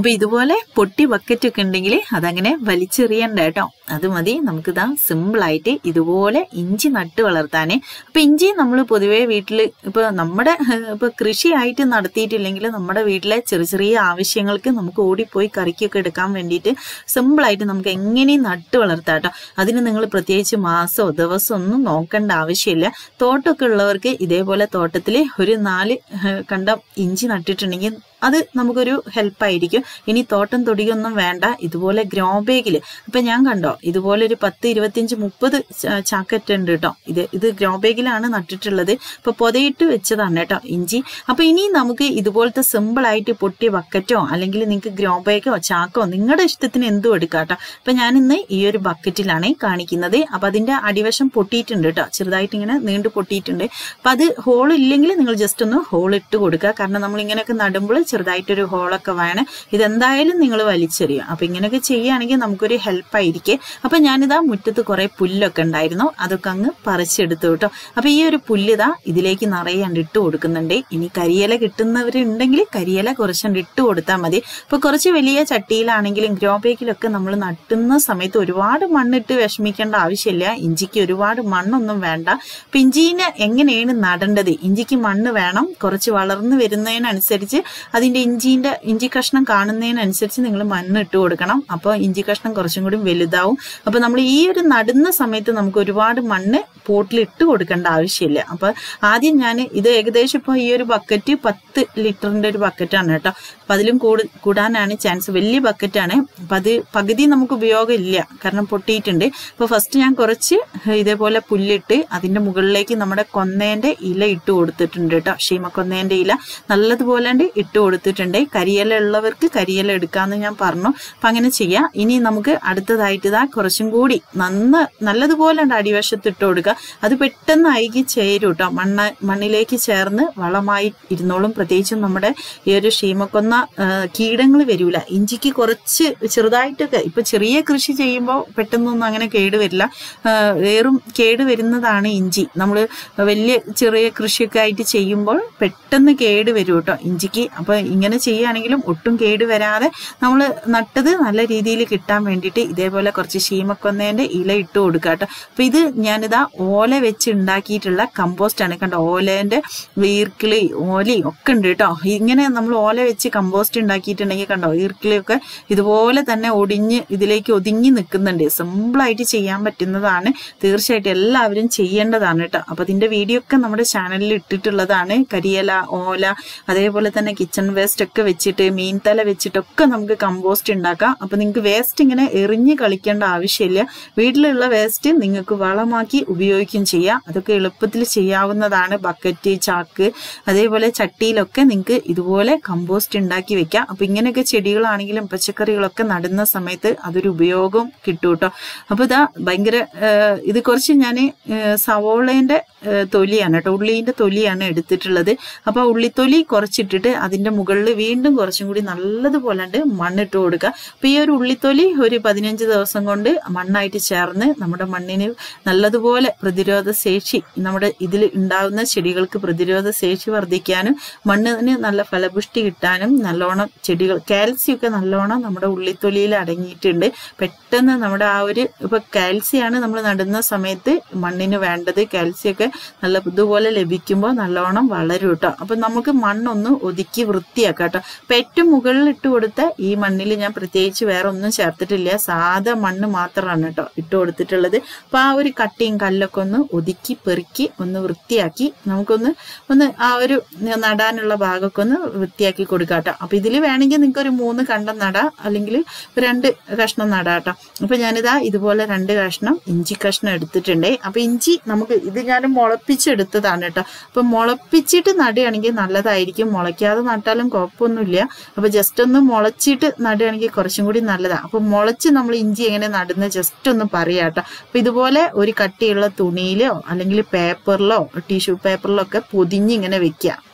അപ്പൊ ഇതുപോലെ പൊട്ടി ബക്കറ്റ് ഒക്കെ ഉണ്ടെങ്കിൽ അതങ്ങനെ വലിച്ചെറിയണ്ട കേട്ടോ അത് മതി നമുക്കിതാ സിമ്പിൾ ആയിട്ട് ഇതുപോലെ ഇഞ്ചി നട്ട് വളർത്താനേ അപ്പൊ ഇഞ്ചി നമ്മൾ പൊതുവേ വീട്ടിൽ ഇപ്പൊ നമ്മുടെ ഏഹ്, ഇപ്പൊ കൃഷിയായിട്ട് നടത്തിയിട്ടില്ലെങ്കിൽ നമ്മുടെ വീട്ടിലെ ചെറിയ ചെറിയ ആവശ്യങ്ങൾക്ക് നമുക്ക് ഓടിപ്പോയി കറിക്കൊക്കെ എടുക്കാൻ വേണ്ടിയിട്ട് സിമ്പിൾ ആയിട്ട് നമുക്ക് എങ്ങനെയും നട്ട് വളർത്താം കേട്ടോ അതിന് നിങ്ങൾ പ്രത്യേകിച്ച് മാസമോ ദിവസമോ ഒന്നും നോക്കേണ്ട ആവശ്യമില്ല തോട്ടമൊക്കെ ഉള്ളവർക്ക് ഇതേപോലെ തോട്ടത്തിൽ ഒരു നാല് ഏഹ്, കണ്ടം ഇഞ്ചി നട്ടിട്ടുണ്ടെങ്കിൽ അത് നമുക്കൊരു ഹെൽപ്പായിരിക്കും ഇനി തോട്ടം തൊടിയൊന്നും വേണ്ട ഇതുപോലെ ഗ്രോ ബാഗിൽ അപ്പൊ ഞാൻ കണ്ടോ ഇതുപോലെ ഒരു പത്ത് ഇരുപത്തിയഞ്ച് മുപ്പത് ചാക്കറ്റ് ഉണ്ട് കേട്ടോ ഇത് ഇത് ഗ്രോ ബാഗിലാണ് നട്ടിട്ടുള്ളത് ഇപ്പൊ പൊതയിട്ട് വെച്ചതാണ് കേട്ടോ ഇഞ്ചി അപ്പൊ ഇനി നമുക്ക് ഇതുപോലത്തെ സിമ്പിൾ ആയിട്ട് പൊട്ടിയ ബക്കറ്റോ അല്ലെങ്കിൽ നിങ്ങൾക്ക് ഗ്രോ ബാഗോ ചാക്കോ നിങ്ങളുടെ ഇഷ്ടത്തിന് എന്തും എടുക്കാം കേട്ടോ അപ്പൊ ഞാൻ ഇന്ന് ഈ ഒരു ബക്കറ്റിലാണ് കാണിക്കുന്നത് അപ്പൊ അതിന്റെ അടിവശം പൊട്ടിയിട്ടുണ്ട് കേട്ടോ ചെറുതായിട്ട് ഇങ്ങനെ നീണ്ടു പൊട്ടിയിട്ടുണ്ട് അപ്പൊ അത് ഹോൾ ഇല്ലെങ്കിൽ നിങ്ങൾ ജസ്റ്റ് ഒന്ന് ഹോൾ ഇട്ട് കൊടുക്കുക കാരണം നമ്മൾ ഇങ്ങനെയൊക്കെ നടുമ്പോൾ ചെറുതായിട്ടൊരു ഹോളൊക്കെ വേണം ഇതെന്തായാലും നിങ്ങൾ വലിച്ചെറിയും അപ്പൊ ഇങ്ങനെയൊക്കെ ചെയ്യുകയാണെങ്കിൽ നമുക്കൊരു ഹെൽപ്പ് ആയിരിക്കും അപ്പൊ ഞാനിതാ മുറ്റത്ത് കുറെ പുല്ലൊക്കെ ഉണ്ടായിരുന്നു അതൊക്കെ അങ്ങ് പറിച്ചെടുത്തു കേട്ടോ അപ്പൊ ഈ ഒരു പുല്ലിതാ ഇതിലേക്ക് നിറയെ കണ്ട് ഇട്ട് കൊടുക്കുന്നുണ്ട് ഇനി കരിയില കിട്ടുന്നവരുണ്ടെങ്കിൽ കരിയില കുറച്ചുകൊണ്ട് ഇട്ട് കൊടുത്താൽ മതി ഇപ്പൊ കുറച്ച് വലിയ ചട്ടിയിലാണെങ്കിലും ഗ്രോ ബാഗിലൊക്കെ നമ്മൾ നട്ടുന്ന സമയത്ത് ഒരുപാട് മണ്ണിട്ട് വിഷമിക്കേണ്ട ആവശ്യമില്ല ഇഞ്ചിക്ക് ഒരുപാട് മണ്ണൊന്നും വേണ്ട അപ്പൊ ഇഞ്ചിനെ എങ്ങനെയാണ് നടേണ്ടത് ഇഞ്ചിക്ക് മണ്ണ് വേണം കുറച്ച് വളർന്നു വരുന്നതിനനുസരിച്ച് അതിന്റെ ഇഞ്ചിന്റെ ഇഞ്ചി കഷ്ണം കാണുന്നതിനനുസരിച്ച് നിങ്ങൾ മണ്ണ് ഇട്ട് കൊടുക്കണം അപ്പോൾ ഇഞ്ചി കഷ്ണം കുറച്ചും കൂടി വലുതാവും അപ്പൊ നമ്മൾ ഈ ഒരു നടുന്ന സമയത്ത് നമുക്ക് ഒരുപാട് മണ്ണ് പോട്ടിൽ ഇട്ട് കൊടുക്കേണ്ട ആവശ്യമില്ല അപ്പൊ ആദ്യം ഞാൻ ഇത് ഏകദേശം ഇപ്പോൾ ഈ ഒരു ബക്കറ്റ് പത്ത് ലിറ്ററിന്റെ ഒരു ബക്കറ്റാണ് കേട്ടോ അപ്പൊ അതിലും കൂടു കൂടാനാണ് ചാൻസ് വലിയ ബക്കറ്റാണ് അപ്പൊ അത് പകുതി നമുക്ക് ഉപയോഗം ഇല്ല കാരണം പൊട്ടിയിട്ടുണ്ട് അപ്പൊ ഫസ്റ്റ് ഞാൻ കുറച്ച് ഇതേപോലെ പുല്ലിട്ട് അതിന്റെ മുകളിലേക്ക് നമ്മുടെ കൊന്നേന്റെ ഇല ഇട്ട് കൊടുത്തിട്ടുണ്ട് കേട്ടോ ഷീമക്കൊന്നേന്റെ ഇല നല്ലതുപോലെ ഉണ്ട് ഇട്ട് കൊടുത്തിട്ടുണ്ട് കരിയില ഉള്ളവർക്ക് കരിയില എടുക്കാന്ന് ഞാൻ പറഞ്ഞു അപ്പൊ അങ്ങനെ ചെയ്യാം ഇനി നമുക്ക് അടുത്തതായിട്ട് ഇതാ കുറച്ചും കൂടി നന്ന നല്ലതുപോലെ ഉണ്ട് അടിവശത്ത് ഇട്ട് കൊടുക്കുക അത് പെട്ടെന്ന് അഴുകി ചേരും കേട്ടോ മണ്ണ മണ്ണിലേക്ക് ചേർന്ന് വളമായി ഇരുന്നോളും പ്രത്യേകിച്ചും നമ്മുടെ ഈ ഒരു ഷീമക്കൊന്ന കീടങ്ങൾ വരൂല ഇഞ്ചിക്ക് കുറച്ച് ചെറുതായിട്ടൊക്കെ ഇപ്പൊ ചെറിയ കൃഷി ചെയ്യുമ്പോൾ പെട്ടെന്നൊന്നും അങ്ങനെ കേട് വരില്ല ആ, വേറും കേട് വരുന്നതാണ് ഇഞ്ചി നമ്മൾ വലിയ ചെറിയ കൃഷിയൊക്കെ ആയിട്ട് ചെയ്യുമ്പോൾ പെട്ടെന്ന് കേട് വരും കേട്ടോ ഇഞ്ചിക്ക് അപ്പൊ ഇങ്ങനെ ചെയ്യുകയാണെങ്കിലും ഒട്ടും കേട് വരാതെ നമ്മൾ നട്ടത് നല്ല രീതിയിൽ കിട്ടാൻ വേണ്ടിയിട്ട് ഇതേപോലെ കുറച്ച് ശീമക്കൊന്നേന്റെ ഇല ഇട്ട് കൊടുക്കുക കേട്ടോ അപ്പൊ ഇത് ഞാനിതാ ഓല വെച്ച് ഉണ്ടാക്കിയിട്ടുള്ള കമ്പോസ്റ്റ് ആണ് കണ്ടോ ഓലേന്റെ ഈർക്കിളി ഓലി ഒക്കെ ഉണ്ട് കേട്ടോ ഇങ്ങനെ നമ്മൾ ഓല വെച്ച് കമ്പോസ്റ്റ് ഉണ്ടാക്കിയിട്ടുണ്ടെങ്കിൽ കണ്ടോ ഈർക്കിളിയൊക്കെ ഇതുപോലെ തന്നെ ഒടിഞ്ഞ് ഇതിലേക്ക് ഒതുങ്ങി നിൽക്കുന്നുണ്ട് സിമ്പിളായിട്ട് ചെയ്യാൻ പറ്റുന്നതാണ് തീർച്ചയായിട്ടും എല്ലാവരും ചെയ്യേണ്ടതാണ് കേട്ടോ അപ്പൊ അതിന്റെ വീഡിയോ ഒക്കെ നമ്മുടെ ചാനലിൽ ഇട്ടിട്ടുള്ളതാണ് കരിയില ഓല അതേപോലെ തന്നെ കിച്ചൺ വേസ്റ്റ് ഒക്കെ വെച്ചിട്ട് മീൻ തല വെച്ചിട്ടൊക്കെ നമുക്ക് കമ്പോസ്റ്റ് ഉണ്ടാക്കാം അപ്പൊ നിങ്ങൾക്ക് വേസ്റ്റ് ഇങ്ങനെ എറിഞ്ഞ് കളിക്കേണ്ട ആവശ്യമില്ല വീട്ടിലുള്ള വേസ്റ്റ് നിങ്ങൾക്ക് വളമാക്കി ഉപയോഗിക്കുകയും ചെയ്യാം അതൊക്കെ എളുപ്പത്തിൽ ചെയ്യാവുന്നതാണ് ബക്കറ്റ് ചാക്ക് അതേപോലെ ചട്ടിയിലൊക്കെ നിങ്ങൾക്ക് ഇതുപോലെ കമ്പോസ്റ്റ് ഉണ്ടാക്കി വെക്കാം അപ്പൊ ഇങ്ങനെയൊക്കെ ചെടികളാണെങ്കിലും പച്ചക്കറികളൊക്കെ നടുന്ന സമയത്ത് അതൊരു ഉപയോഗം കിട്ടും കേട്ടോ അപ്പൊ ഇതാ ഭയങ്കര ഏഹ്, ഇത് കുറച്ച് ഞാൻ സവോളേന്റെ ഏഹ്, തൊലിയാണ് കേട്ടോ ഉള്ളീന്റെ തൊലിയാണ് എടുത്തിട്ടുള്ളത് അപ്പൊ ആ ഉള്ളിത്തൊലി കുറച്ചിട്ടിട്ട് അതിന്റെ മുകളിൽ വീണ്ടും കുറച്ചും കൂടി നല്ലതുപോലെ ഉണ്ട് മണ്ണിട്ട് കൊടുക്കുക അപ്പൊ ഈ ഒരു ഉള്ളിത്തൊലി ഒരു പതിനഞ്ച് ദിവസം കൊണ്ട് മണ്ണായിട്ട് ചേർന്ന് നമ്മുടെ മണ്ണിന് നല്ലതുപോലെ പ്രതിരോധ ശേഷി നമ്മുടെ ഇതിൽ ഉണ്ടാകുന്ന ചെടികൾക്ക് പ്രതിരോധ ശേഷി വർദ്ധിക്കാനും മണ്ണിന് നല്ല ഫലപുഷ്ടി കിട്ടാനും നല്ലോണം ചെടികൾ കാൽസ്യം ഒക്കെ നല്ലോണം നമ്മുടെ ഉള്ളിത്തൊലിയിൽ അടങ്ങിയിട്ടുണ്ട് പെട്ടെന്ന് നമ്മുടെ ആ ഒരു ഇപ്പൊ കാൽസ്യമാണ് നമ്മൾ നടുന്ന സമയത്ത് മണ്ണിന് വേണ്ടത് കാൽസ്യം ഒക്കെ നല്ല ഇതുപോലെ ലഭിക്കുമ്പോൾ നല്ലോണം വളരും കേട്ടോ അപ്പൊ നമുക്ക് മണ്ണൊന്ന് ഒതുക്കി വൃത്തിയാക്കാം കേട്ടോ അപ്പൊ ഏറ്റവും മുകളിൽ ഇട്ട് കൊടുത്ത ഈ മണ്ണിൽ ഞാൻ പ്രത്യേകിച്ച് വേറെ ഒന്നും ചേർത്തിട്ടില്ല സാധാ മണ്ണ് മാത്രമാണ് കേട്ടോ ഇട്ട് കൊടുത്തിട്ടുള്ളത് അപ്പൊ ആ ഒരു കട്ടിയും കല്ലൊക്കെ ഒന്ന് ഒതുക്കി പെറുക്കി ഒന്ന് വൃത്തിയാക്കി നമുക്കൊന്ന് ഒന്ന് ആ ഒരു നടാനുള്ള ഭാഗമൊക്കെ ഒന്ന് വൃത്തിയാക്കി കൊടുക്കാം കേട്ടോ അപ്പൊ ഇതിൽ വേണമെങ്കിൽ നിങ്ങൾക്ക് ഒരു മൂന്ന് കണ്ടം നടാം അല്ലെങ്കിൽ രണ്ട് കഷ്ണം നടാം കേട്ടോ അപ്പൊ ഞാനിതാ ഇതുപോലെ രണ്ട് കഷ്ണം ഇഞ്ചി കഷ്ണം എടുത്തിട്ടുണ്ട് അപ്പൊ ഇഞ്ചി നമുക്ക് ഇത് ഞാൻ മുളപ്പിച്ചെടുത്തതാണ് കേട്ടോ അപ്പൊ മുളപ്പിച്ചിട്ട് നടുകയാണെങ്കിൽ നല്ലതായിരിക്കും മുളയ്ക്കാതെ നട്ടാലും കുഴപ്പമൊന്നുമില്ല അപ്പൊ ജസ്റ്റ് ഒന്ന് മുളച്ചിട്ട് നടുകയാണെങ്കിൽ കുറച്ചും കൂടി നല്ലതാണ് അപ്പൊ മുളച്ച് നമ്മൾ ഇഞ്ചി എങ്ങനെ നടുന്നത് ജസ്റ്റ് ഒന്ന് പറയാം കേട്ടോ അപ്പൊ ഇതുപോലെ ഒരു കട്ടിയുള്ള തുണിയിലോ അല്ലെങ്കിൽ പേപ്പറിലോ ടിഷ്യൂ പേപ്പറിലോ ഒക്കെ പൊതിഞ്ഞ് ഇങ്ങനെ വെക്കുക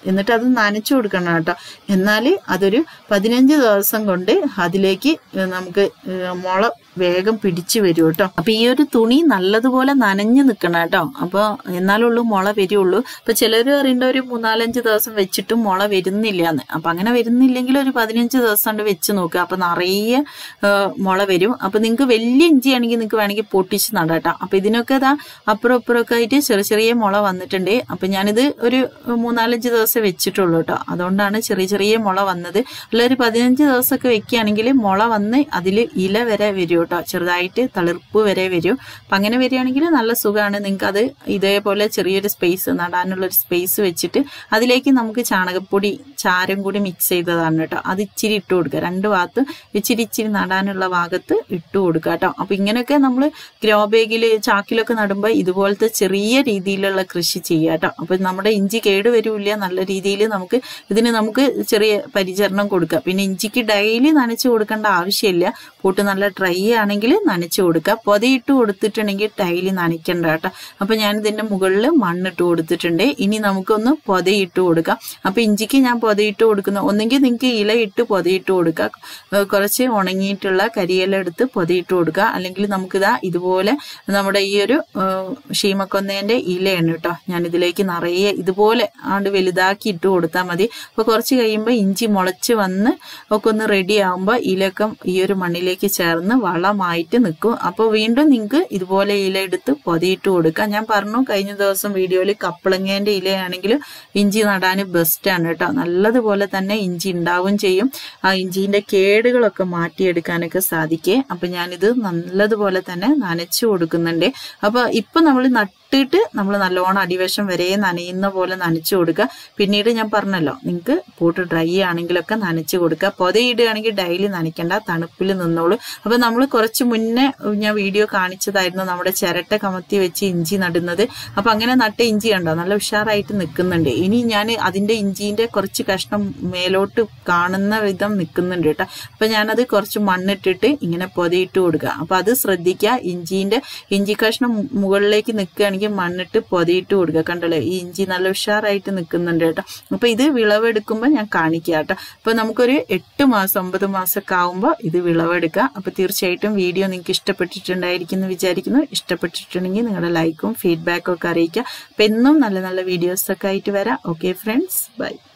എന്നിട്ട് അത് നനച്ചു കൊടുക്കണം കേട്ടോ എന്നാൽ അതൊരു പതിനഞ്ച് ദിവസം കൊണ്ട് അതിലേക്ക് നമുക്ക് മുള വേഗം പിടിച്ചു വരും കേട്ടോ അപ്പൊ ഈ ഒരു തുണി നല്ലതുപോലെ നനഞ്ഞു നിൽക്കണം കേട്ടോ അപ്പൊ എന്നാലുള്ളൂ മുള വരുള്ളൂ അപ്പൊ ചിലർ അറിയേണ്ട ഒരു മൂന്നാലഞ്ച് ദിവസം വെച്ചിട്ടും മുള വരുന്നില്ല എന്ന് അപ്പൊ അങ്ങനെ വരുന്നില്ലെങ്കിൽ ഒരു പതിനഞ്ച് ദിവസം കൊണ്ട് വെച്ച് നോക്കുക അപ്പൊ നിറയെ ആ, മുള വരും അപ്പൊ നിങ്ങൾക്ക് വലിയ ഇഞ്ചി ആണെങ്കിൽ നിങ്ങൾക്ക് വേണമെങ്കിൽ പൊട്ടിച്ച് നടാട്ടോ അപ്പൊ ഇതിനൊക്കെ ഇതാ അപ്പുറം ഇപ്പുറം ഒക്കെ ആയിട്ട് ചെറിയ ചെറിയ മുള വന്നിട്ടുണ്ട് അപ്പൊ ഞാനിത് ഒരു മൂന്നാലഞ്ച് ദിവസം വെച്ചിട്ടുള്ളൂ കേട്ടോ അതുകൊണ്ടാണ് ചെറിയ ചെറിയ മുള വന്നത് അല്ല ഒരു പതിനഞ്ച് ദിവസമൊക്കെ വെക്കുകയാണെങ്കിൽ മുള വന്ന് അതിൽ ഇല വരെ വരും കേട്ടോ ചെറുതായിട്ട് തളിർപ്പ് വരെ വരും അപ്പം അങ്ങനെ വരികയാണെങ്കിൽ നല്ല സുഖമാണ് നിങ്ങൾക്ക് അത് ഇതേപോലെ ചെറിയൊരു സ്പേസ് നടാനുള്ള ഒരു സ്പേസ് വെച്ചിട്ട് അതിലേക്ക് നമുക്ക് ചാണകപ്പൊടി ചാരം കൂടി മിക്സ് ചെയ്തതാണ് കേട്ടോ അത് ഇച്ചിരി ഇട്ട് കൊടുക്കുക രണ്ട് ഭാഗത്ത് ഇച്ചിരി ഇച്ചിരി നടാനുള്ള ഭാഗത്ത് ഇട്ട് കൊടുക്കുക കേട്ടോ അപ്പം ഇങ്ങനെയൊക്കെ നമ്മൾ ഗ്രോ ബാഗിൽ ചാക്കിലൊക്കെ നടുമ്പോൾ ഇതുപോലത്തെ ചെറിയ രീതിയിലുള്ള കൃഷി ചെയ്യുക കേട്ടോ അപ്പം നമ്മുടെ ഇഞ്ചി കേട് വരില്ല നല്ല രീതിയിൽ നമുക്ക് ഇതിന് നമുക്ക് ചെറിയ പരിചരണം കൊടുക്കുക പിന്നെ ഇഞ്ചിക്ക് ഡെയിലി നനച്ച് കൊടുക്കേണ്ട ആവശ്യമില്ല പൂട്ട് നല്ല ഡ്രൈ ആണെങ്കിൽ നനച്ച് കൊടുക്കുക പൊതയിട്ട് കൊടുത്തിട്ടുണ്ടെങ്കിൽ ഡെയിലി നനയ്ക്കണ്ട കേട്ടോ അപ്പം ഞാൻ ഇതിൻ്റെ മുകളിൽ മണ്ണിട്ട് കൊടുത്തിട്ടുണ്ട് ഇനി നമുക്കൊന്ന് പൊതയിട്ട് കൊടുക്കാം അപ്പം ഇഞ്ചിക്ക് ഞാൻ പൊതയിട്ട് കൊടുക്കുന്ന ഒന്നെങ്കിൽ നിങ്ങൾക്ക് ഇല ഇട്ട് പൊതയിട്ട് കൊടുക്കുക ഏഹ് കുറച്ച് ഉണങ്ങിയിട്ടുള്ള കരിയില എടുത്ത് പൊതയിട്ട് കൊടുക്കുക അല്ലെങ്കിൽ നമുക്കിതാ ഇതുപോലെ നമ്മുടെ ഈ ഒരു ഏഹ് ഷീമക്കൊന്നേൻ്റെ ഇലയാണ് കേട്ടോ ഞാൻ ഇതിലേക്ക് നിറയെ ഇതുപോലെ ആണ്ട് വലുതാക്കി ഇട്ട് കൊടുത്താൽ മതി അപ്പോൾ കുറച്ച് കഴിയുമ്പോൾ ഇഞ്ചി മുളച്ച് വന്ന് ഒക്കെ ഒന്ന് റെഡി ആകുമ്പോൾ ഇലയൊക്കെ ഈ ഒരു മണ്ണിലേക്ക് ചേർന്ന് വളമായിട്ട് നിൽക്കും അപ്പോൾ വീണ്ടും നിങ്ങൾക്ക് ഇതുപോലെ ഇല എടുത്ത് പൊതിയിട്ട് കൊടുക്കാം ഞാൻ പറഞ്ഞു കഴിഞ്ഞ ദിവസം വീഡിയോയിൽ കപ്പളങ്ങേൻ്റെ ഇലയാണെങ്കിൽ ഇഞ്ചി നടാൻ ബെസ്റ്റാണ് കേട്ടോ നല്ലതുപോലെ തന്നെ ഇഞ്ചി ഉണ്ടാവും ചെയ്യും ആ ഇഞ്ചിൻ്റെ കേടുകളൊക്കെ മാറ്റിയെടുക്കാനൊക്കെ സാധിക്കേ അപ്പം ഞാനിത് നല്ലതുപോലെ തന്നെ നനച്ചു കൊടുക്കുന്നുണ്ട് അപ്പോൾ ഇപ്പം നമ്മൾ നട്ടിട്ട് നമ്മൾ നല്ലോണം അടിവശം വരെ നനയുന്ന പോലെ നനച്ചു കൊടുക്കുക പിന്നീട് ഞാൻ പറഞ്ഞല്ലോ നിങ്ങൾക്ക് പൂട്ട് ഡ്രൈ ആണെങ്കിലൊക്കെ നനച്ചു കൊടുക്കുക പൊതയിടുകയാണെങ്കിൽ ഡെയിലി നനയ്ക്കേണ്ട തണുപ്പിൽ നിന്നോളൂ അപ്പോൾ നമ്മൾ കുറച്ച് മുന്നേ ഞാൻ വീഡിയോ കാണിച്ചതായിരുന്നു നമ്മുടെ ചിരട്ട കമത്തി വെച്ച് ഇഞ്ചി നടുന്നത് അപ്പോൾ അങ്ങനെ നട്ട ഇഞ്ചി കണ്ടോ നല്ല ഉഷാറായിട്ട് നിൽക്കുന്നുണ്ട് ഇനി ഞാൻ അതിൻ്റെ ഇഞ്ചിൻ്റെ കുറച്ച് കഷ്ണം മേലോട്ട് കാണുന്ന വിധം നിൽക്കുന്നുണ്ട് കേട്ടോ അപ്പോൾ ഞാനത് കുറച്ച് മണ്ണിട്ടിട്ട് ഇങ്ങനെ പൊതയിട്ട് കൊടുക്കുക അപ്പോൾ അത് ശ്രദ്ധിക്കുക ഇഞ്ചിൻ്റെ ഇഞ്ചി കഷ്ണം മുകളിലേക്ക് നിൽക്കുകയാണെങ്കിൽ മണ്ണിട്ട് പൊതയിട്ട് കൊടുക്കുക കണ്ടല്ലോ ഈ ഇഞ്ചി നല്ല ഉഷാറായിട്ട് നിൽക്കുന്നുണ്ട് കേട്ടോ അപ്പോൾ ഇത് വിളവെടുക്കുമ്പോൾ ഞാൻ കാണിക്കുക കേട്ടോ അപ്പോൾ നമുക്കൊരു എട്ട് മാസം ഒമ്പത് മാസമൊക്കെ ആകുമ്പോൾ ഇത് വിളവെടുക്കുക അപ്പോൾ തീർച്ചയായിട്ടും വീഡിയോ നിങ്ങൾക്ക് ഇഷ്ടപ്പെട്ടിട്ടുണ്ടായിരിക്കും എന്ന് വിചാരിക്കുന്നു ഇഷ്ടപ്പെട്ടിട്ടുണ്ടെങ്കിൽ നിങ്ങളുടെ ലൈക്കും ഫീഡ്ബാക്കും ഒക്കെ അറിയിക്കുക അപ്പോൾ എന്നും നല്ല നല്ല വീഡിയോസൊക്കെ ആയിട്ട് വരാം ഓക്കെ ഫ്രണ്ട്സ് ബൈ